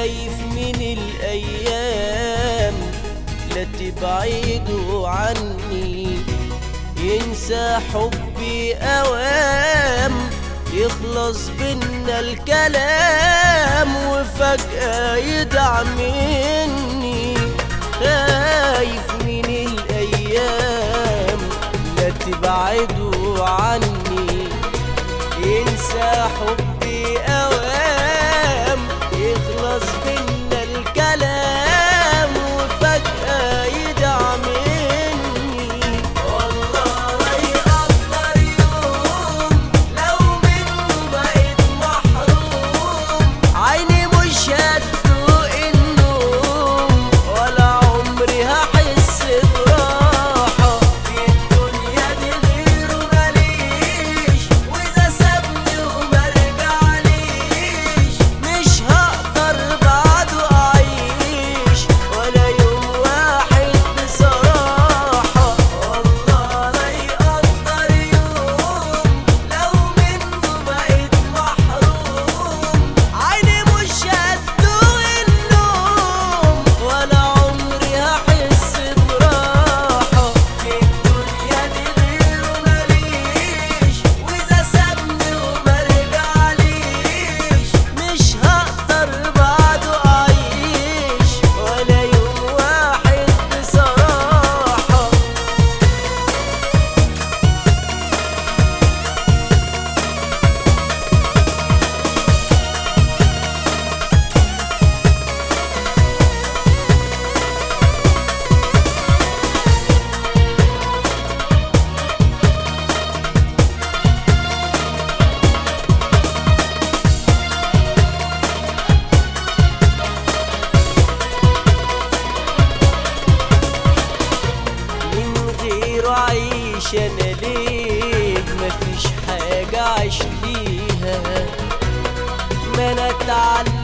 خايف من الأيام لا تبعدوا عني ينسى حبي أوام يخلص بينا الكلام وفجأة يدعم مني خايف من الأيام لا تبعدوا عني ينسى حبي أوام يخلص بينا الكلام وفجأة يدعم مني والله لا يقدر يوم لو منه بقيت محروم عيني مش هتدوق النوم ولا عمري هحس براحة في الدنيا دي غيره ماليش وإذا سابني ومرجعليش مش هقدر بعده أعيش ولا يوم واحد بصراحة والله لا يقدر يوم لو منه بقيت محروم عيني مش هتدوق النوم ولا عمري هحس براحة في الدنيا دي غيره ماليش وإذا سابني ومرجعليش مش هقدر بعده أعيش ولا يوم واحد بصراحة من غيره عيش انا ليه مفيش حاجة عايش ليها ما انا اتعلم